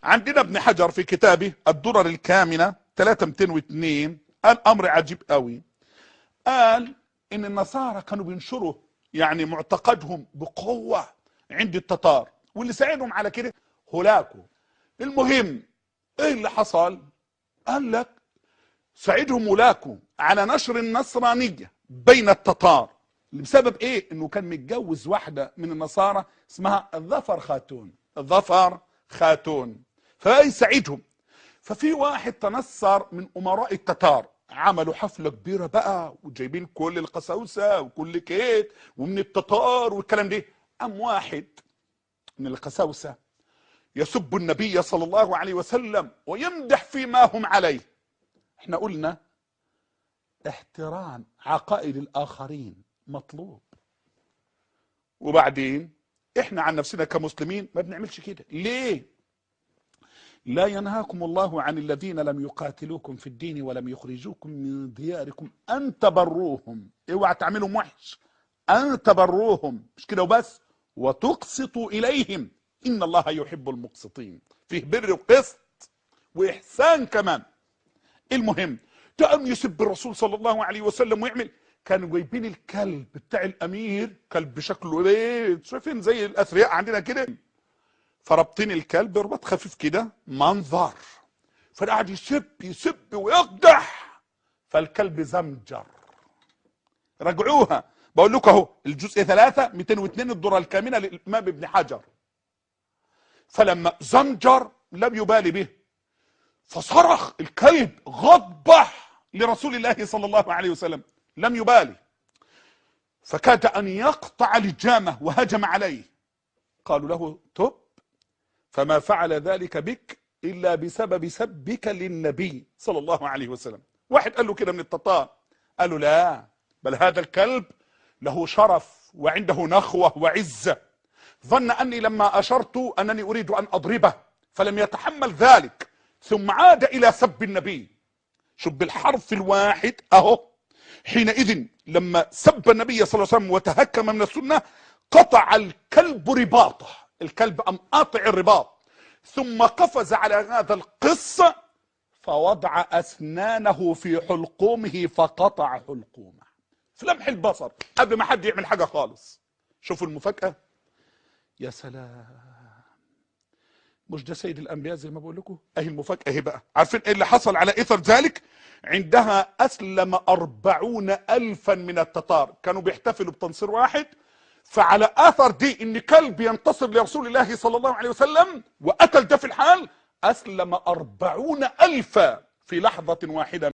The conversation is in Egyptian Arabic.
عندنا ابن حجر في كتابه الدرر الكامنة 3202 قال امر عجيب قوي قال ان النصارى كانوا بينشروا يعني معتقدهم بقوة عند التتار واللي ساعدهم على كده هولاكو المهم ايه اللي حصل قال لك ساعدهم هولاكو على نشر النصرانية بين التتار بسبب ايه انه كان متجوز واحدة من النصارى اسمها ظفر خاتون ظفر خاتون فيساعدهم ففي واحد تنصر من امراء التتار عملوا حفله كبيره بقى وجايبين كل القساوسه وكل كيت ومن التتار والكلام ده قام واحد من القساوسه يسب النبي صلى الله عليه وسلم ويمدح فيما هم عليه احنا قلنا احترام عقائد الاخرين مطلوب وبعدين احنا عن نفسنا كمسلمين ما بنعملش كده ليه لا ينهاكم الله عن الذين لم يقاتلوكم في الدين ولم يخرجوكم من دياركم ان تبروهم اوعى تعملوا وحش ان تبروهم مش كده وبس وتقسطوا اليهم ان الله يحب المقسطين فيه بر وقسط واحسان كمان المهم تقوم يسب الرسول صلى الله عليه وسلم ويعمل كانوا جايبين الكلب بتاع الامير كلب شكله ايه شايفين زي الاثرياء عندنا كده فربطين الكلب ربط خفيف كده منظر فقعد يسب يسب ويقدح فالكلب زمجر رجعوها بقول لكم اهو الجزء ثلاثة 202 الدرة الكامنة للإمام ابن حجر فلما زمجر لم يبالي به فصرخ الكلب غضبح لرسول الله صلى الله عليه وسلم لم يبالي فكاد أن يقطع لجامه وهجم عليه قالوا له تب فما فعل ذلك بك إلا بسبب سبك للنبي صلى الله عليه وسلم واحد قال له كده من التتار قال له لا بل هذا الكلب له شرف وعنده نخوة وعزة ظن أني لما أشرت أنني أريد أن أضربه فلم يتحمل ذلك ثم عاد إلى سب النبي شوف بالحرف الواحد أهو حينئذ لما سب النبي صلى الله عليه وسلم وتهكم من السنة قطع الكلب رباطه الكلب أم قاطع الرباط ثم قفز على هذا القص فوضع أسنانه في حلقومه فقطع حلقومه في لمح البصر قبل ما حد يعمل حاجة خالص شوفوا المفاجأة يا سلام مش ده سيد الأنبياء زي ما بقول لكم أهي المفاجأة اهي بقى عارفين إيه اللي حصل على إثر ذلك عندها أسلم أربعون ألفا من التتار كانوا بيحتفلوا بتنصير واحد فعلى اثر دي ان كلب ينتصر لرسول الله صلى الله عليه وسلم وقتل ده في الحال اسلم اربعون الفا في لحظة واحدة